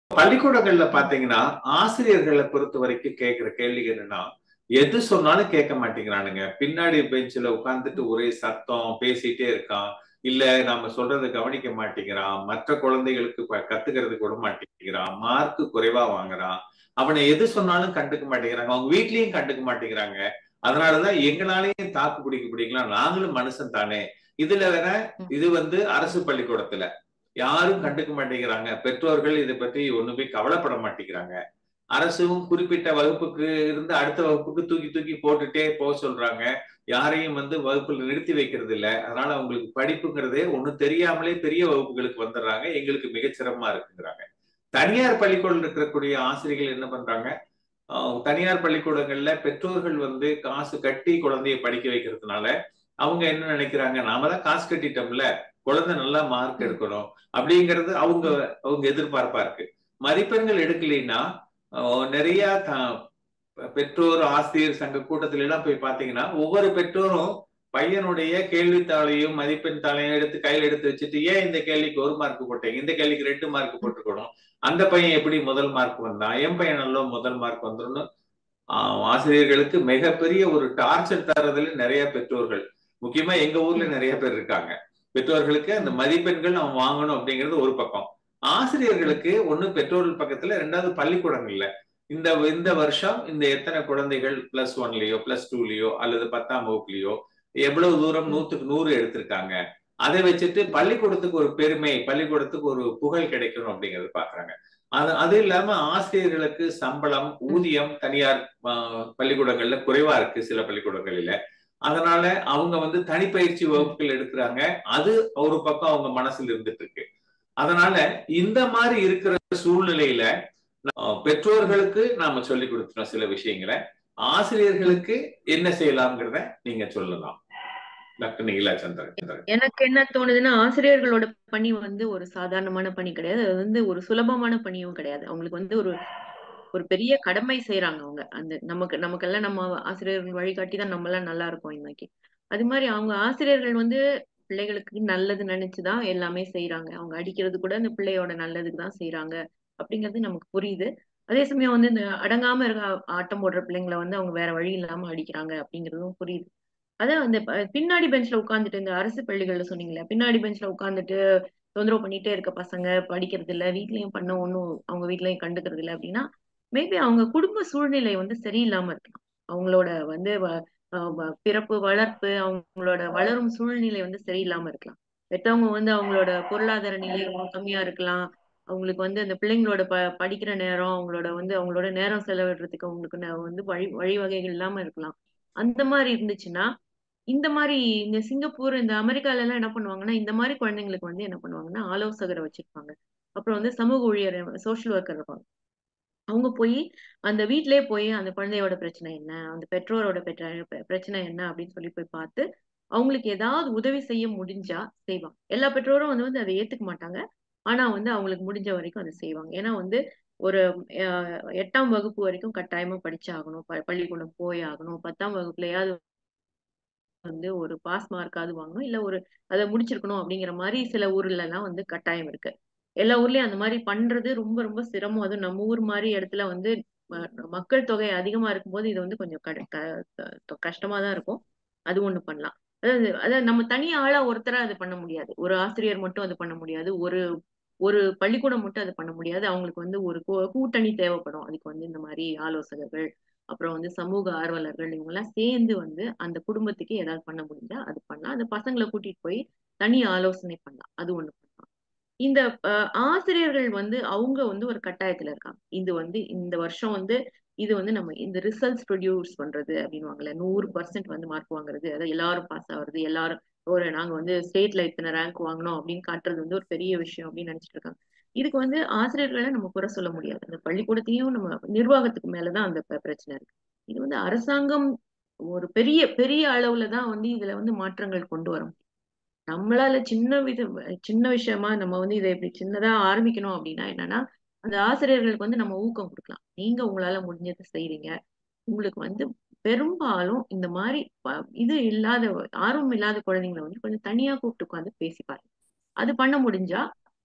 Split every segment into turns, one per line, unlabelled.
பள்ளிக்கூடங்கள்ல பாத்தீங்கன்னா ஆசிரியர்களை பொறுத்த வரைக்கும் கேட்கிற கேள்வி என்னன்னா எது சொன்னாலும் கேட்க மாட்டேங்கிறானுங்க பின்னாடி பெஞ்சில உட்கார்ந்துட்டு ஒரே சத்தம் பேசிட்டே இருக்கான் இல்ல நாம சொல்றதை கவனிக்க மாட்டேங்கிறான் மற்ற குழந்தைகளுக்கு கத்துக்கிறது கூட மாட்டேங்கிறான் மார்க் குறைவா வாங்குறான் அவனை எது சொன்னாலும் கண்டுக்க மாட்டேங்கிறாங்க அவங்க வீட்லயும் கண்டுக்க மாட்டேங்கிறாங்க அதனாலதான் எங்களாலையும் தாக்கு பிடிக்க பிடிக்கலாம் நாங்களும் மனுஷன் தானே இதுல வேற இது வந்து அரசு பள்ளிக்கூடத்துல யாரும் கண்டுக்க மாட்டேங்கிறாங்க பெற்றோர்கள் இதை பத்தி ஒண்ணுமே கவலைப்பட மாட்டேங்கிறாங்க அரசும் குறிப்பிட்ட வகுப்புக்கு இருந்து அடுத்த வகுப்புக்கு தூக்கி தூக்கி போட்டுட்டே போக சொல்றாங்க யாரையும் வந்து வகுப்புல நிறுத்தி வைக்கிறது இல்ல அதனால அவங்களுக்கு படிப்புங்கிறதே ஒண்ணும் தெரியாமலே பெரிய வகுப்புகளுக்கு வந்துடுறாங்க எங்களுக்கு மிகச்சிரமமா இருக்குங்கிறாங்க தனியார் பள்ளிக்கூடம் இருக்கக்கூடிய ஆசிரியர்கள் என்ன பண்றாங்க தனியார் பள்ளிக்கூடங்கள்ல பெற்றோர்கள் வந்து காசு கட்டி குழந்தைய படிக்க வைக்கிறதுனால அவங்க என்ன நினைக்கிறாங்க நாம தான் காசு கட்டிட்டோம்ல குழந்தை நல்லா மார்க் எடுக்கணும் அப்படிங்கிறது அவங்க அவங்க எதிர்பார்ப்பா இருக்கு மதிப்பெண்கள் எடுக்கலைன்னா நிறைய பெற்றோர் ஆசிரியர் சங்க கூட்டத்துல எல்லாம் போய் பாத்தீங்கன்னா ஒவ்வொரு பெற்றோரும் பையனுடைய கேள்வித்தாளையும் மதிப்பெண் தாளையும் எடுத்து கையில் எடுத்து வச்சுட்டு ஏன் இந்த கேள்விக்கு ஒரு மார்க் போட்டீங்க இந்த கேள்விக்கு ரெண்டு மார்க் போட்டுக்கணும் அந்த பையன் எப்படி முதல் மார்க் வந்தான் என் பையன் நல்ல முதல் மார்க் வந்துடும் ஆசிரியர்களுக்கு மிகப்பெரிய ஒரு டார்ச்சர் தரதுல நிறைய பெற்றோர்கள் முக்கியமா எங்க ஊர்ல நிறைய பேர் இருக்காங்க பெற்றோர்களுக்கு அந்த மதிப்பெண்கள் அவன் வாங்கணும் அப்படிங்கிறது ஒரு பக்கம் ஆசிரியர்களுக்கு ஒண்ணு பெற்றோர்கள் பக்கத்துல ரெண்டாவது பள்ளிக்கூடங்கள்ல இந்த இந்த வருஷம் இந்த எத்தனை குழந்தைகள் பிளஸ் ஒன்லயோ பிளஸ் டூலயோ அல்லது பத்தாம் வகுப்புலயோ எவ்வளவு தூரம் நூத்துக்கு நூறு எடுத்திருக்காங்க அதை வச்சுட்டு பள்ளிக்கூடத்துக்கு ஒரு பெருமை பள்ளிக்கூடத்துக்கு ஒரு புகழ் கிடைக்கணும் அப்படிங்கறது பாக்குறாங்க அது அது இல்லாம ஆசிரியர்களுக்கு சம்பளம் ஊதியம் தனியார் பள்ளிக்கூடங்கள்ல குறைவா இருக்கு சில பள்ளிக்கூடங்களில அதனால அவங்க வந்து தனிப்பயிற்சி வகுப்புகள் எடுக்கிறாங்க அது ஒரு பக்கம் அவங்க மனசுல இருந்துட்டு இருக்கு அதனால இந்த மாதிரி இருக்கிற சூழ்நிலையில பெற்றோர்களுக்கு நாம சொல்லி கொடுத்துறோம் சில விஷயங்களை ஆசிரியர்களுக்கு என்ன செய்யலாம்ங்கிறத நீங்க சொல்லலாம் டாக்டர் நிகிலா சந்திரன்
எனக்கு என்ன தோணுதுன்னா ஆசிரியர்களோட பணி வந்து ஒரு சாதாரணமான பணி கிடையாது அது வந்து ஒரு சுலபமான பணியும் கிடையாது அவங்களுக்கு வந்து ஒரு ஒரு பெரிய கடமை செய்யறாங்க அவங்க அந்த நமக்கு நமக்கெல்லாம் நம்ம ஆசிரியர்கள் வழிகாட்டி தான் நம்ம எல்லாம் நல்லா இருக்கோம் இன்னைக்கு அது மாதிரி அவங்க ஆசிரியர்கள் வந்து பிள்ளைகளுக்கு நல்லது நினைச்சுதான் எல்லாமே செய்யறாங்க அவங்க அடிக்கிறது கூட அந்த பிள்ளையோட நல்லதுக்கு தான் செய்யறாங்க அப்படிங்கிறது நமக்கு புரியுது அதே சமயம் வந்து இந்த அடங்காம இருக்க ஆட்டம் போடுற பிள்ளைங்களை வந்து அவங்க வேற வழி இல்லாம அடிக்கிறாங்க அப்படிங்கிறதும் புரியுது அதான் அந்த பின்னாடி பெஞ்ச்ல உட்காந்துட்டு இந்த அரசு பள்ளிகள்ல சொன்னீங்களே பின்னாடி பெஞ்ச்ல உட்காந்துட்டு தொந்தரவு பண்ணிட்டே இருக்க பசங்க படிக்கிறது இல்ல வீட்லயும் பண்ண ஒண்ணும் அவங்க வீட்லயும் கண்டுக்கிறது இல்லை அப்படின்னா மேபி அவங்க குடும்ப சூழ்நிலை வந்து சரியில்லாம இருக்கலாம் அவங்களோட வந்து பிறப்பு வளர்ப்பு அவங்களோட வளரும் சூழ்நிலை வந்து சரியில்லாம இருக்கலாம் பெற்றவங்க வந்து அவங்களோட பொருளாதார நிலை கம்மியா இருக்கலாம் அவங்களுக்கு வந்து அந்த பிள்ளைங்களோட ப படிக்கிற நேரம் அவங்களோட வந்து அவங்களோட நேரம் செலவிடுறதுக்கு அவங்களுக்கு வந்து வழி வழிவகைகள் இல்லாம இருக்கலாம் அந்த மாதிரி இருந்துச்சுன்னா இந்த மாதிரி இந்த சிங்கப்பூர் இந்த அமெரிக்கால எல்லாம் என்ன பண்ணுவாங்கன்னா இந்த மாதிரி குழந்தைங்களுக்கு வந்து என்ன பண்ணுவாங்கன்னா ஆலோசகரை வச்சிருப்பாங்க அப்புறம் வந்து சமூக ஊழியர் சோசியல் ஒர்க்கர் இருப்பாங்க அவங்க போய் அந்த வீட்லயே போய் அந்த குழந்தையோட பிரச்சனை என்ன அந்த பெற்றோரோட பெற்ற பிரச்சனை என்ன அப்படின்னு சொல்லி போய் பார்த்து அவங்களுக்கு ஏதாவது உதவி செய்ய முடிஞ்சா செய்வாங்க எல்லா பெற்றோரும் வந்து வந்து அதை ஏத்துக்க மாட்டாங்க ஆனா வந்து அவங்களுக்கு முடிஞ்ச வரைக்கும் அதை செய்வாங்க ஏன்னா வந்து ஒரு எட்டாம் வகுப்பு வரைக்கும் கட்டாயமா படிச்சாகணும் பள்ளிக்கூடம் போய் ஆகணும் பத்தாம் வகுப்புலயாவது வந்து ஒரு பாஸ் மார்க்காவது வாங்கணும் இல்ல ஒரு அதை முடிச்சிருக்கணும் அப்படிங்கிற மாதிரி சில ஊர்ல எல்லாம் வந்து கட்டாயம் இருக்கு எல்லா ஊர்லயும் அந்த மாதிரி பண்றது ரொம்ப ரொம்ப சிரமம் அதுவும் நம்ம ஊர் மாதிரி இடத்துல வந்து மக்கள் தொகை அதிகமா இருக்கும்போது இது வந்து கொஞ்சம் கஷ்டமா தான் இருக்கும் அது ஒண்ணு பண்ணலாம் அதாவது அதாவது நம்ம தனி ஆளா ஒருத்தரா அது பண்ண முடியாது ஒரு ஆசிரியர் மட்டும் அது பண்ண முடியாது ஒரு ஒரு பள்ளிக்கூடம் மட்டும் அது பண்ண முடியாது அவங்களுக்கு வந்து ஒரு கூட்டணி தேவைப்படும் அதுக்கு வந்து இந்த மாதிரி ஆலோசகர்கள் அப்புறம் வந்து சமூக ஆர்வலர்கள் இவங்க எல்லாம் சேர்ந்து வந்து அந்த குடும்பத்துக்கு ஏதாவது பண்ண முடிஞ்சா அது பண்ணலாம் அந்த பசங்களை கூட்டிட்டு போய் தனி ஆலோசனை பண்ணலாம் அது ஒண்ணு பண்ணலாம் இந்த ஆசிரியர்கள் வந்து அவங்க வந்து ஒரு கட்டாயத்துல இருக்காங்க இது வந்து இந்த வருஷம் வந்து இது வந்து நம்ம இந்த ரிசல்ட்ஸ் ப்ரொடியூஸ் பண்றது அப்படின்வாங்கல்ல நூறு பர்சன்ட் வந்து மார்க் வாங்குறது அதாவது எல்லாரும் பாஸ் ஆகுறது எல்லாரும் ஒரு நாங்க வந்து ஸ்டேட்ல இத்தனை ரேங்க் வாங்கணும் அப்படின்னு காட்டுறது வந்து ஒரு பெரிய விஷயம் அப்படின்னு நினைச்சிட்டு இருக்காங்க இதுக்கு வந்து ஆசிரியர்களை நம்ம குறை சொல்ல முடியாது அந்த பள்ளிக்கூடத்தையும் நம்ம நிர்வாகத்துக்கு மேலதான் அந்த பிரச்சனை இருக்கு இது வந்து அரசாங்கம் ஒரு பெரிய பெரிய அளவுல தான் வந்து இதுல வந்து மாற்றங்கள் கொண்டு வரும் நம்மளால சின்ன வித சின்ன விஷயமா நம்ம வந்து இதை இப்படி சின்னதா ஆரம்பிக்கணும் அப்படின்னா என்னன்னா அந்த ஆசிரியர்களுக்கு வந்து நம்ம ஊக்கம் கொடுக்கலாம் நீங்க உங்களால முடிஞ்சதை செய்றீங்க உங்களுக்கு வந்து பெரும்பாலும் இந்த மாதிரி இது இல்லாத ஆர்வம் இல்லாத குழந்தைங்களை வந்து கொஞ்சம் தனியா கூப்பிட்டு உட்காந்து பேசி பாருங்க அது பண்ண முடிஞ்சா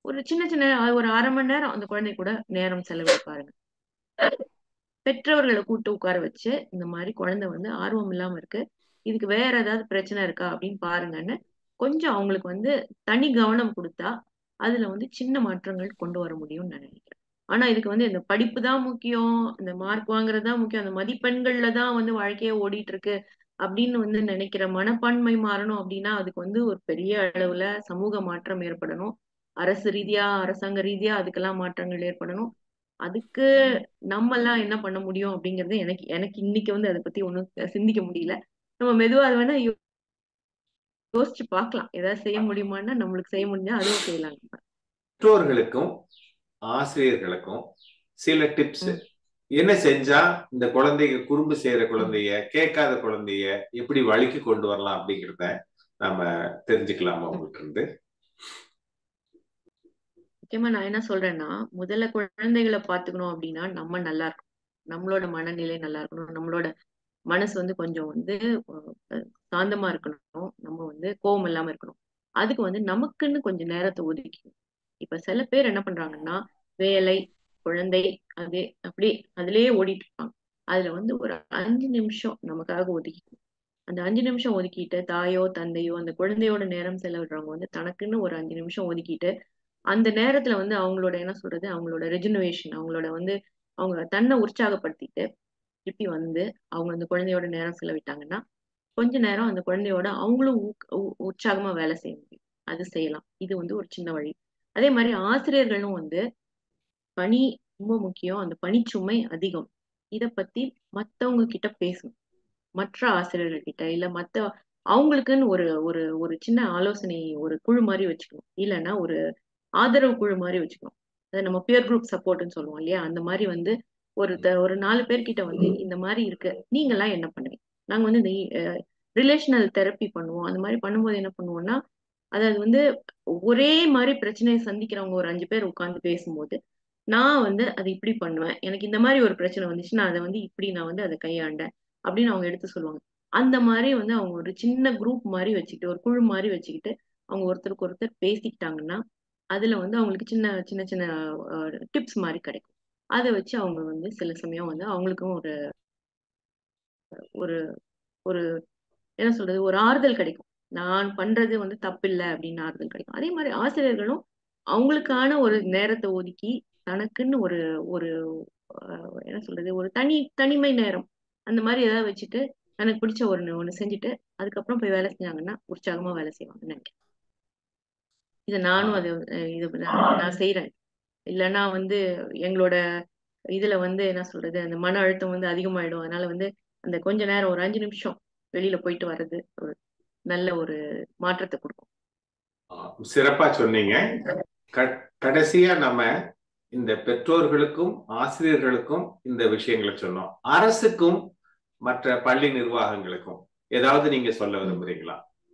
ஒரு சின்ன சின்ன ஒரு அரை மணி நேரம் அந்த குழந்தை கூட நேரம் செலவழிப்பாருங்க பெற்றவர்களை கூட்டு உட்கார வச்சு இந்த மாதிரி குழந்தை வந்து ஆர்வம் இல்லாம இருக்கு இதுக்கு வேற ஏதாவது பிரச்சனை இருக்கா அப்படின்னு பாருங்கன்னு கொஞ்சம் அவங்களுக்கு வந்து தனி கவனம் கொடுத்தா அதுல வந்து சின்ன மாற்றங்கள் கொண்டு வர முடியும்னு நான் நினைக்கிறேன் ஆனா இதுக்கு வந்து இந்த படிப்பு தான் முக்கியம் இந்த மார்க் வாங்குறது தான் முக்கியம் அந்த மதிப்பெண்கள்ல தான் வந்து வாழ்க்கையே ஓடிட்டு இருக்கு அப்படின்னு வந்து நினைக்கிற மனப்பான்மை மாறணும் அப்படின்னா அதுக்கு வந்து ஒரு பெரிய அளவுல சமூக மாற்றம் ஏற்படணும் அரசு ரீதியா அரசாங்க ரீதியா அதுக்கெல்லாம் மாற்றங்கள் ஏற்படணும் அதுக்கு நம்ம எல்லாம் என்ன பண்ண முடியும் அப்படிங்கறது எனக்கு எனக்கு இன்னைக்கு வந்து அதை பத்தி ஒண்ணும் சிந்திக்க முடியல நம்ம மெதுவா அது வேணா யோ- யோசிச்சு பார்க்கலாம் ஏதாவது செய்ய முடியுமான்னா நம்மளுக்கு செய்ய முடிஞ்சா அதுவும் செய்யலாம் நம்ம.
பெற்றோர்களுக்கும் ஆசிரியர்களுக்கும் சில டிப்ஸ்
ம்.
என்ன செஞ்சா இந்த குழந்தைங்க குறும்பு செய்யற குழந்தைய கேட்காத குழந்தைய எப்படி வழிக்கு கொண்டு வரலாம் அப்படிங்கிறத நாம தெரிஞ்சுக்கலாமா உங்கள்ட்ட இருந்து
முக்கியமா நான் என்ன சொல்றேன்னா முதல்ல குழந்தைகளை பாத்துக்கணும் அப்படின்னா நம்ம நல்லா இருக்கணும் நம்மளோட மனநிலை நல்லா இருக்கணும் நம்மளோட மனசு வந்து கொஞ்சம் வந்து அஹ், சாந்தமா இருக்கணும் நம்ம வந்து கோவம் இல்லாம இருக்கணும் அதுக்கு வந்து நமக்குன்னு கொஞ்சம் நேரத்தை ஒதுக்கணும் இப்ப சில பேர் என்ன பண்றாங்கன்னா வேலை குழந்தை அது அப்படி அதுலயே ஓடிட்டு இருப்பாங்க அதுல வந்து ஒரு அஞ்சு நிமிஷம் நமக்காக ஒதுக்கிக்கணும் அந்த அஞ்சு நிமிஷம் ஒதுக்கிட்டு தாயோ தந்தையோ அந்த குழந்தையோட நேரம் செலவிடுறவங்க வந்து தனக்குன்னு ஒரு அஞ்சு நிமிஷம் ஒதுக்கிட்டு அந்த நேரத்துல வந்து அவங்களோட என்ன சொல்றது அவங்களோட ரெஜுனவேஷன் அவங்களோட வந்து அவங்க தன்னை உற்சாகப்படுத்திட்டு திருப்பி வந்து அவங்க அந்த குழந்தையோட நேரம் செலவிட்டாங்கன்னா கொஞ்ச நேரம் அந்த குழந்தையோட அவங்களும் ஊக்க- உ- உற்சாகமா வேலை செய்ய முடியும் அது செய்யலாம் இது வந்து ஒரு சின்ன வழி அதே மாதிரி ஆசிரியர்களும் வந்து பணி ரொம்ப முக்கியம் அந்த பணிச்சுமை அதிகம் இத பத்தி மத்தவங்க கிட்ட பேசணும் மற்ற ஆசிரியர்கள் கிட்ட இல்ல மத்த அவங்களுக்குன்னு ஒரு ஒரு ஒரு சின்ன ஆலோசனை ஒரு குழு மாதிரி வச்சுக்கணும் இல்லைன்னா ஒரு ஆதரவு குழு மாதிரி வச்சுக்கணும் அதை நம்ம பியர் குரூப் சப்போர்ட்னு சொல்லுவோம் இல்லையா அந்த மாதிரி வந்து ஒரு த- ஒரு நாலு பேர்கிட்ட வந்து இந்த மாதிரி இருக்கு நீங்க எல்லாம் என்ன பண்ணுவீங்க நாங்க வந்து இந்த ரிலேஷனல் தெரப்பி பண்ணுவோம் அந்த மாதிரி பண்ணும்போது என்ன பண்ணுவோம்னா அதாவது வந்து ஒரே மாதிரி பிரச்சனையை சந்திக்கிறவங்க ஒரு அஞ்சு பேர் உட்கார்ந்து பேசும்போது நான் வந்து அதை இப்படி பண்ணுவேன் எனக்கு இந்த மாதிரி ஒரு பிரச்சனை வந்துச்சு நான் அதை வந்து இப்படி நான் வந்து அதை கையாண்டேன் அப்படின்னு அவங்க எடுத்து சொல்லுவாங்க அந்த மாதிரி வந்து அவங்க ஒரு சின்ன குரூப் மாதிரி வச்சுக்கிட்டு ஒரு குழு மாதிரி வச்சுக்கிட்டு அவங்க ஒருத்தருக்கு ஒருத்தர் பேசிக்கிட்டாங்கன்னா அதுல வந்து அவங்களுக்கு சின்ன சின்ன சின்ன டிப்ஸ் மாதிரி கிடைக்கும் அதை வச்சு அவங்க வந்து சில சமயம் வந்து அவங்களுக்கும் ஒரு ஒரு ஒரு என்ன சொல்றது ஒரு ஆறுதல் கிடைக்கும் நான் பண்றது வந்து தப்பில்லை அப்படின்னு ஆறுதல் கிடைக்கும் அதே மாதிரி ஆசிரியர்களும் அவங்களுக்கான ஒரு நேரத்தை ஒதுக்கி தனக்குன்னு ஒரு ஒரு அஹ், என்ன சொல்றது ஒரு தனி தனிமை நேரம் அந்த மாதிரி ஏதாவது வச்சுட்டு எனக்கு பிடிச்ச ஒரு ஒண்ணு செஞ்சுட்டு அதுக்கப்புறம் போய் வேலை செஞ்சாங்கன்னா உற்சாகமா வேலை செய்வாங்கன்னு நினைக்கிறேன் இதை நானும் அது அஹ், இது நான் நான் செய்யறேன் இல்லைன்னா வந்து எங்களோட இதுல வந்து என்ன சொல்றது அந்த மன அழுத்தம் வந்து அதிகமாயிடும் அதனால வந்து அந்த கொஞ்ச நேரம் ஒரு அஞ்சு நிமிஷம் வெளியில போயிட்டு வர்றது ஒரு நல்ல ஒரு மாற்றத்தை கொடுக்கும்
ஆஹ் சிறப்பா சொன்னீங்க க- கடைசியா நம்ம இந்த பெற்றோர்களுக்கும் ஆசிரியர்களுக்கும் இந்த விஷயங்களை சொன்னோம் அரசுக்கும் மற்ற பள்ளி நிர்வாகங்களுக்கும் ஏதாவது நீங்க சொல்ல விரும்புறீங்களா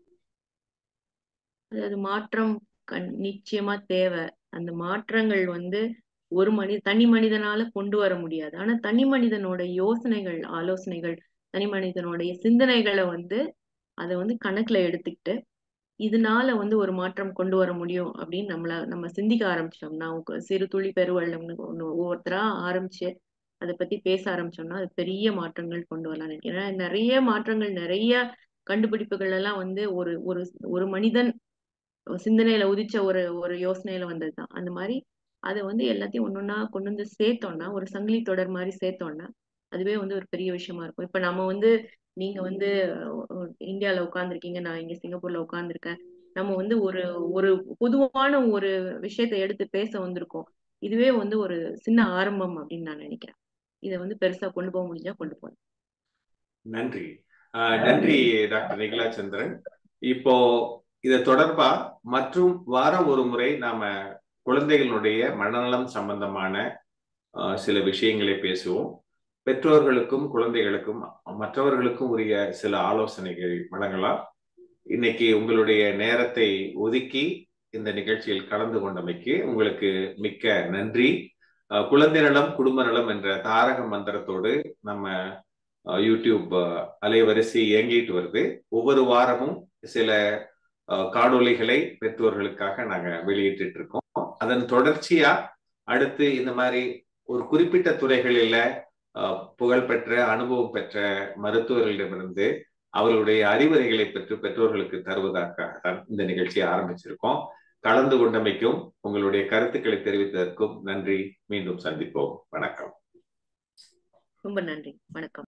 அதாவது மாற்றம் கண் நிச்சயமா தேவை அந்த மாற்றங்கள் வந்து ஒரு மனி தனி மனிதனால கொண்டு வர முடியாது ஆனா தனி மனிதனோட யோசனைகள் ஆலோசனைகள் தனி மனிதனுடைய சிந்தனைகளை வந்து அதை வந்து கணக்குல எடுத்துக்கிட்டு இதனால வந்து ஒரு மாற்றம் கொண்டு வர முடியும் அப்படின்னு நம்மள நம்ம சிந்திக்க ஆரம்பிச்சோம்னா உங்க சிறு துளி பெருவெள்ளம்னு ஒண்ணு ஒவ்வொருத்தரா ஆரம்பிச்சு அதை பத்தி பேச ஆரம்பிச்சோம்னா அது பெரிய மாற்றங்கள் கொண்டு வரலாம்னு நினைக்கிறேன் ஏன்னா நிறைய மாற்றங்கள் நிறைய கண்டுபிடிப்புகள் எல்லாம் வந்து ஒரு ஒரு ஒரு மனிதன் சிந்தனையில உதிச்ச ஒரு ஒரு யோசனையில வந்ததுதான் அந்த மாதிரி அதை வந்து எல்லாத்தையும் ஒன்னொன்னா கொண்டு வந்து சேர்த்தோம்னா ஒரு சங்கிலி தொடர் மாதிரி சேர்த்தோம்னா அதுவே வந்து ஒரு பெரிய விஷயமா இருக்கும் இப்ப நம்ம வந்து நீங்க வந்து அஹ், இந்தியால உட்கார்ந்துருக்கீங்க நான் இங்க சிங்கப்பூர்ல உட்கார்ந்துருக்கேன் நம்ம வந்து ஒரு ஒரு பொதுவான ஒரு விஷயத்தை எடுத்து பேச வந்திருக்கோம் இதுவே வந்து ஒரு சின்ன ஆரம்பம் அப்படின்னு நான் நினைக்கிறேன் இதை வந்து பெருசா கொண்டு போக முடிஞ்சா கொண்டு போகணும்
நன்றி ஆஹ் நன்றி டாக்டர் நிகிலா சந்திரன் இப்போ இத தொடர்பா மற்றும் வாரம் ஒரு முறை நாம குழந்தைகளுடைய மனநலம் சம்பந்தமான ஆஹ் சில விஷயங்களை பேசுவோம் பெற்றோர்களுக்கும் குழந்தைகளுக்கும் மற்றவர்களுக்கும் உரிய சில ஆலோசனைகள் வழங்கலாம் இன்னைக்கு உங்களுடைய நேரத்தை ஒதுக்கி இந்த நிகழ்ச்சியில் கலந்து கொண்டமைக்கு உங்களுக்கு மிக்க நன்றி ஆஹ் குழந்தை நலம் குடும்ப நலம் என்ற தாரக மந்திரத்தோடு நம்ம ஆஹ் யூடியூப் ஆஹ் அலைவரிசை இயங்கிட்டு வருது ஒவ்வொரு வாரமும் சில ஆஹ் காணொளிகளை பெற்றோர்களுக்காக நாங்க வெளியிட்டு இருக்கோம் அதன் தொடர்ச்சியா அடுத்து இந்த மாதிரி ஒரு குறிப்பிட்ட துறைகளில புகழ்பெற்ற அனுபவம் பெற்ற மருத்துவர்களிடமிருந்து அவர்களுடைய அறிவுரைகளை பெற்று பெற்றோர்களுக்கு தருவதற்காக தான் இந்த நிகழ்ச்சியை ஆரம்பிச்சிருக்கோம் கலந்து கொண்டமைக்கும் உங்களுடைய கருத்துக்களை தெரிவித்ததற்கும் நன்றி மீண்டும் சந்திப்போம் வணக்கம்
ரொம்ப நன்றி வணக்கம்